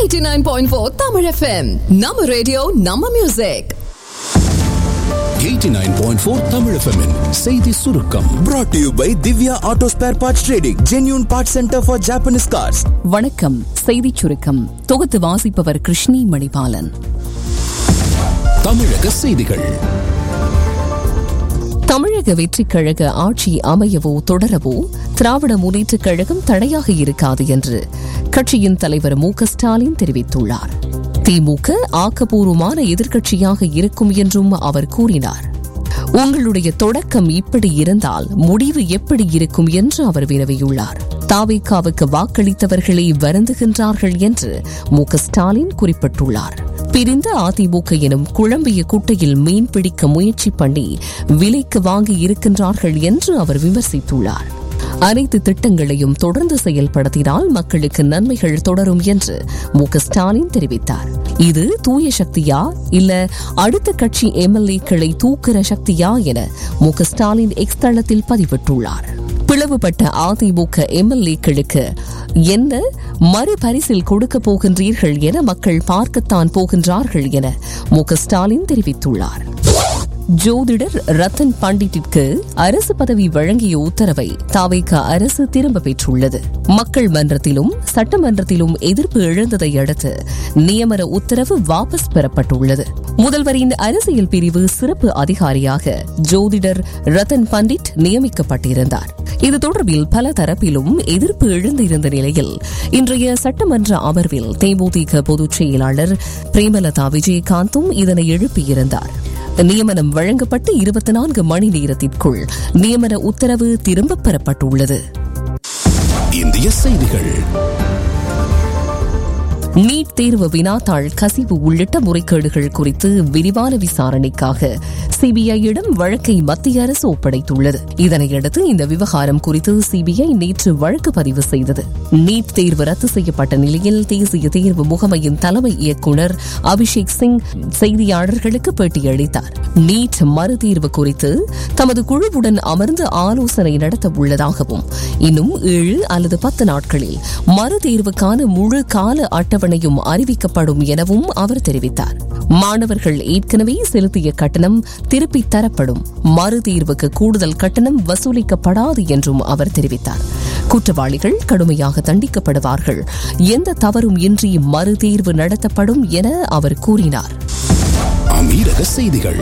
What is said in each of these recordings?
89.4 Tamil FM நம்ம radio நம்ம music 89.4 Tamil FM -இன் செய்தி சுருக்கம் brought to you by Divya Auto Spare Parts Trading, genuine parts center for Japanese cars. வணக்கம் செய்திச் சுருக்கம் தொகுத்து வாசிப்பவர் கிருஷ்ணி மணிபாலன் தமிழக செய்திகள் தமிழக வெற்றிக் கழக ஆட்சி அமையவோ தொடரவோ திராவிட முன்னேற்றக் கழகம் தடையாக இருக்காது என்று கட்சியின் தலைவர் மு க ஸ்டாலின் தெரிவித்துள்ளார் திமுக ஆக்கப்பூர்வமான எதிர்க்கட்சியாக இருக்கும் என்றும் அவர் கூறினார் உங்களுடைய தொடக்கம் இப்படி இருந்தால் முடிவு எப்படி இருக்கும் என்று அவர் வினவியுள்ளார் தாவேக்காவுக்கு வாக்களித்தவர்களே வருந்துகின்றார்கள் என்று மு க ஸ்டாலின் குறிப்பிட்டுள்ளார் பிரிந்த அதிமுக எனும் குழம்பிய குட்டையில் மீன் பிடிக்க முயற்சி பண்ணி விலைக்கு வாங்கி இருக்கின்றார்கள் என்று அவர் விமர்சித்துள்ளார் அனைத்து திட்டங்களையும் தொடர்ந்து செயல்படுத்தினால் மக்களுக்கு நன்மைகள் தொடரும் என்று மு க ஸ்டாலின் தெரிவித்தார் இது தூய சக்தியா இல்ல அடுத்த கட்சி எம்எல்ஏக்களை தூக்குற சக்தியா என மு க ஸ்டாலின் எக்ஸ் தளத்தில் பதிவிட்டுள்ளார் பிளவுபட்ட அதிமுக எம்எல்ஏக்களுக்கு என்ன மறுபரிசில் கொடுக்க போகின்றீர்கள் என மக்கள் பார்க்கத்தான் போகின்றார்கள் என மு க ஸ்டாலின் தெரிவித்துள்ளார் ஜோதிடர் ரத்தன் பண்டிட்டிற்கு அரசு பதவி வழங்கிய உத்தரவை தாவைக்க அரசு திரும்ப பெற்றுள்ளது மக்கள் மன்றத்திலும் சட்டமன்றத்திலும் எதிர்ப்பு எழுந்ததை அடுத்து நியமன உத்தரவு வாபஸ் பெறப்பட்டுள்ளது முதல்வரின் அரசியல் பிரிவு சிறப்பு அதிகாரியாக ஜோதிடர் ரத்தன் பண்டிட் நியமிக்கப்பட்டிருந்தார் இது தொடர்பில் பல தரப்பிலும் எதிர்ப்பு எழுந்திருந்த நிலையில் இன்றைய சட்டமன்ற அமர்வில் தேமுதிக பொதுச் செயலாளர் பிரேமலதா விஜயகாந்தும் இதனை எழுப்பியிருந்தார் நியமனம் வழங்கப்பட்டு இருபத்தி நான்கு மணி நேரத்திற்குள் நியமன உத்தரவு திரும்பப் பெறப்பட்டுள்ளது இந்திய செய்திகள் நீட் தேர்வு வினாத்தாள் கசிவு உள்ளிட்ட முறைகேடுகள் குறித்து விரிவான விசாரணைக்காக சிபிஐயிடம் வழக்கை மத்திய அரசு ஒப்படைத்துள்ளது இதனையடுத்து இந்த விவகாரம் குறித்து சிபிஐ நேற்று வழக்கு பதிவு செய்தது நீட் தேர்வு ரத்து செய்யப்பட்ட நிலையில் தேசிய தேர்வு முகமையின் தலைமை இயக்குநர் அபிஷேக் சிங் செய்தியாளர்களுக்கு பேட்டியளித்தார் நீட் மறுதேர்வு குறித்து தமது குழுவுடன் அமர்ந்து ஆலோசனை நடத்த உள்ளதாகவும் இன்னும் ஏழு அல்லது பத்து நாட்களில் மறுதேர்வுக்கான முழு கால அட்டவணையும் அறிவிக்கப்படும் எனவும் அவர் தெரிவித்தார் மாணவர்கள் ஏற்கனவே செலுத்திய கட்டணம் திருப்பித் தரப்படும் மறுதீர்வுக்கு கூடுதல் கட்டணம் வசூலிக்கப்படாது என்றும் அவர் தெரிவித்தார் குற்றவாளிகள் கடுமையாக தண்டிக்கப்படுவார்கள் எந்த தவறும் இன்றி மறுதீர்வு நடத்தப்படும் என அவர் கூறினார் அமீரக செய்திகள்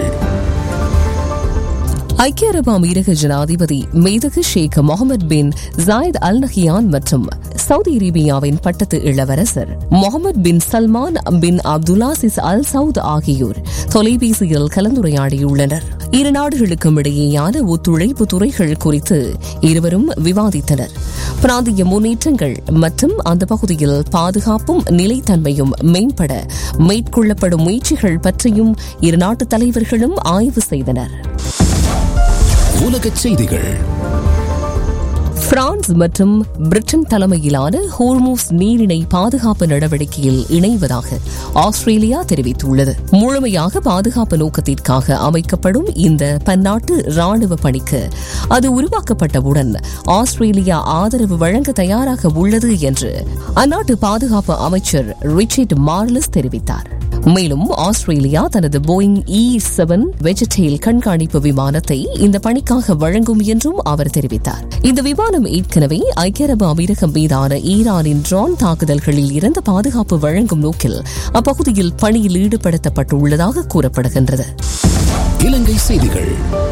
ஐக்கிய அரபு அமீரக ஜனாதிபதி மேதகு Sheikh Mohammed bin Zayed Al Nahyan மற்றும் சவுதி அரேபியாவின் பட்டத்து இளவரசர் Mohammed bin Salman bin Abdulaziz Al Saud ஆகியோர் தொலைபேசியில் கலந்துரையாடியுள்ளனர் இரு நாடுகளுக்கும் இடையேயான ஒத்துழைப்பு துறைகள் குறித்து இருவரும் விவாதித்தனர் பிராந்திய முன்னேற்றங்கள் மற்றும் அந்த பகுதியில் பாதுகாப்பும் நிலைத்தன்மையும் மேம்பட மேற்கொள்ளப்படும் முயற்சிகள் பற்றியும் இரு நாட்டு தலைவர்களும் ஆய்வு செய்தனர் உலக செய்திகள் பிரான்ஸ் மற்றும் பிரிட்டன் தலைமையிலான ஹோர்மூஸ் நீரிணை பாதுகாப்பு நடவடிக்கையில் இணைவதாக ஆஸ்திரேலியா தெரிவித்துள்ளது முழுமையாக பாதுகாப்பு நோக்கத்திற்காக அமைக்கப்படும் இந்த பன்னாட்டு ராணுவ பணிக்கு அது உருவாக்கப்பட்டவுடன் ஆஸ்திரேலியா ஆதரவு வழங்க தயாராக உள்ளது என்று அந்நாட்டு பாதுகாப்பு அமைச்சர் ரிச்சர்ட் மார்லஸ் தெரிவித்தார் மேலும் ஆஸ்திரேலியா தனது போயிங் இ செவன் வெஜிடேல் கண்காணிப்பு விமானத்தை இந்த பணிக்காக வழங்கும் என்றும் அவர் தெரிவித்தார் இந்த விமானம் ஏற்கனவே ஐக்கிய அரபு அமீரகம் மீதான ஈரானின் ட்ரோன் தாக்குதல்களில் இருந்து பாதுகாப்பு வழங்கும் நோக்கில் அப்பகுதியில் பணியில் ஈடுபடுத்தப்பட்டுள்ளதாக கூறப்படுகின்றது இலங்கை செய்திகள்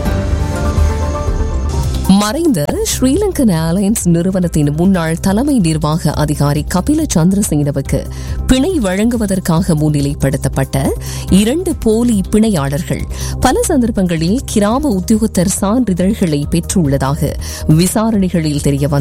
மறைந்த ஸ்ரீலங்கன் ஏர்லைன்ஸ் நிறுவனத்தின் முன்னாள் தலைமை நிர்வாக அதிகாரி கபில சந்திரசேனவுக்கு பிணை வழங்குவதற்காக முன்னிலைப்படுத்தப்பட்ட இரண்டு போலி பிணையாளர்கள் பல சந்தர்ப்பங்களில் கிராம உத்தியோகத்தர் சான்றிதழ்களை பெற்றுள்ளதாக விசாரணைகளில் தெரியவந்தது